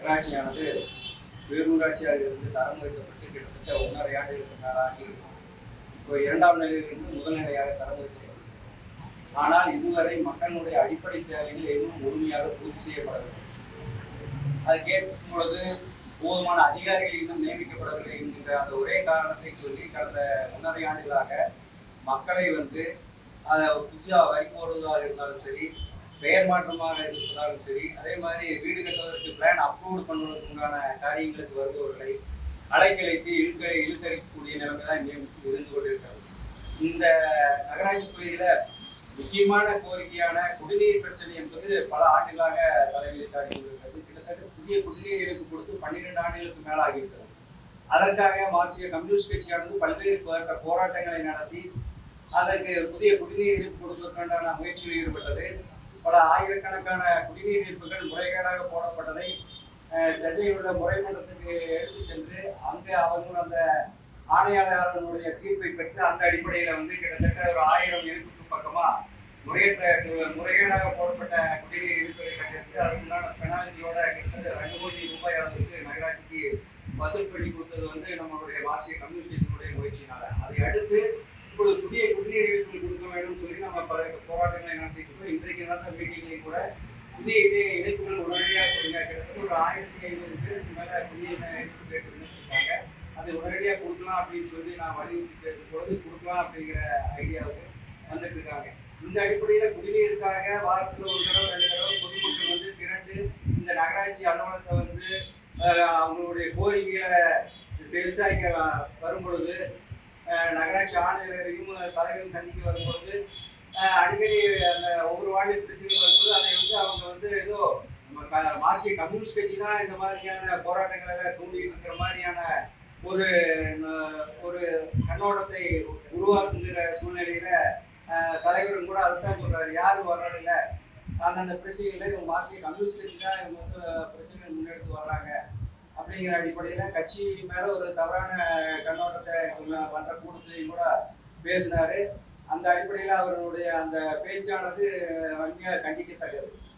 நகராட்சியானது பேரூராட்சியாக இருந்து தரம் உயர்த்தப்பட்டு கிட்டத்தட்ட ஒன்றரை ஆண்டுகளுக்கு மேலாகி இப்போ இரண்டாம் நிலையிலிருந்து முதல் நிலையாக தரம் உயர்த்தப்பட்டது ஆனால் இதுவரை மக்களுடைய அடிப்படை தேவைகள் எதுவும் முழுமையாக பூர்த்தி செய்யப்படவில்லை அது கேட்கும் பொழுது போதுமான அதிகாரிகள் இன்னும் நியமிக்கப்படவில்லை என்கின்ற அந்த ஒரே காரணத்தை சொல்லி கடந்த ஒன்றரை ஆண்டுகளாக மக்களை வந்து அதை புதுசாக வரி போடுவதாக இருந்தாலும் சரி பெயர் மாற்றமாக இருந்தாலும் சரி அதே மாதிரி வீடு கட்டுவதற்கு பிளான் அப்ரூவ் பண்ணுவதற்கு உண்டான காரியங்களுக்கு வருபவர்களை அலைக்கழித்து இழுக்க இழுக்கடிக்கக்கூடிய நிலைமை தான் இங்கே இருந்து கொண்டிருக்கிறது இந்த நகராட்சி பகுதியில முக்கியமான கோரிக்கையான குடிநீர் பிரச்சனை என்பது பல ஆண்டுகளாக தலைமையில் தாக்கி கொண்டிருக்கிறது கிட்டத்தட்ட புதிய குடிநீர் இணைப்பு கொடுத்து பன்னிரெண்டு ஆண்டுகளுக்கு மேல ஆகியிருக்கிறது அதற்காக மார்க்சிய கம்யூனிஸ்ட் கட்சியானது பல்வேறு போராட்ட- போராட்டங்களை நடத்தி அதற்கு புதிய குடிநீர் இணைப்பு கொடுப்பதற்கான முயற்சியில் ஈடுபட்டது பல ஆயிரக்கணக்கான குடிநீர் இணைப்புகள் முறைகேடாக போடப்பட்டதை அஹ், சென்னையில் உள்ள முறைமன்றத்துக்கு எடுத்து சென்று அங்கு அவர்கள் அந்த ஆணையாளர்களுடைய தீர்ப்பை பெற்று அந்த அடிப்படையில் வந்து கிட்டத்தட்ட ஒரு ஆயிரம் இணைப்புக்கு பக்கமா முறையற்ற முறைகேடாக போடப்பட்ட குடிநீர் இணைப்புகளை கட்டிட்டு அதுக்குண்டான பெனால்ட்டியோட கிட்டத்தட்ட ரெண்டு கோடி ரூபாய் அளவுக்கு நகராட்சிக்கு வசூல் பண்ணி கொடுத்தது வந்து நம்மளுடைய மார்க்சிய கம்யூனிகேஷனுடைய முயற்சியினால அதை அடுத்து இப்பொழுது புதிய குடிநீர் இணைப்புகள் கொடுக்க வேண்டும் சொல்லி நம்ம பல போராட்டங்களை நடத்திட்டு இருக்கோம் இன்றைக்கு நடந்த மீட்டிங்லையும் கூட புதிய இணை- இணைப்புகள் உடனடியாக கொடுங்க கிட்டத்தட்ட ஒரு ஆயிரத்தி ஐநூறு பேருக்கு மேல புதிய இணைப்பு கேட்டு விண்ணப்பிச்சிருக்காங்க அது உடனடியாக கொடுக்கலாம் அப்படின்னு சொல்லி நான் வலியுறுத்தி பேசும்பொழுது கொடுக்கலாம் அப்படிங்கிற ஐடியாவுக்கு வந்துட்டு இருக்காங்க இந்த அடிப்படையில் குடிநீருக்காக வாரத்தில் ஒரு தடவை ரெண்டு தடவை பொதுமக்கள் வந்து திரண்டு இந்த நகராட்சி அலுவலகத்தை வந்து அஹ், அவங்களுடைய கோரிக்கைகளை விசாரிக்க வரும் பொழுது அஹ், நகராட்சி ஆணையரையும் தலைவரையும் சந்திக்க வரும் பொழுது அஹ், அடிக்கடி அந்த ஒவ்வொரு வார்டில் பிரச்சனை வரும்போது அதை வந்து அவங்க வந்து ஏதோ நம்ம க- மார்க்சிய கம்யூனிஸ்ட் கட்சி தான் இந்த மாதிரியான போராட்டங்களை தூண்டிட்டு இருக்கிற மாதிரியான ஒரு அஹ், ஒரு கண்ணோட்டத்தை உருவாக்குகிற சூழ்நிலையில அஹ், தலைவரும் கூட அதுதான் சொல்றாரு யாரும் வர்றதில்ல அந்தந்த பிரச்சனைகளை இவங்க மார்க்சிய கம்யூனிஸ்ட் கட்சி தான் இவங்க வந்து பிரச்சனை முன்னெடுத்து வர்றாங்க அப்படிங்கிற அடிப்படையில கட்சி மேல ஒரு தவறான கண்ணோட்டத்தை இவங்க பண்ற கூட்டத்திலையும் கூட பேசினாரு அந்த அடிப்படையில் அவருடைய அந்த பேச்சானது வன்மையாக கண்டிக்கத்தக்கது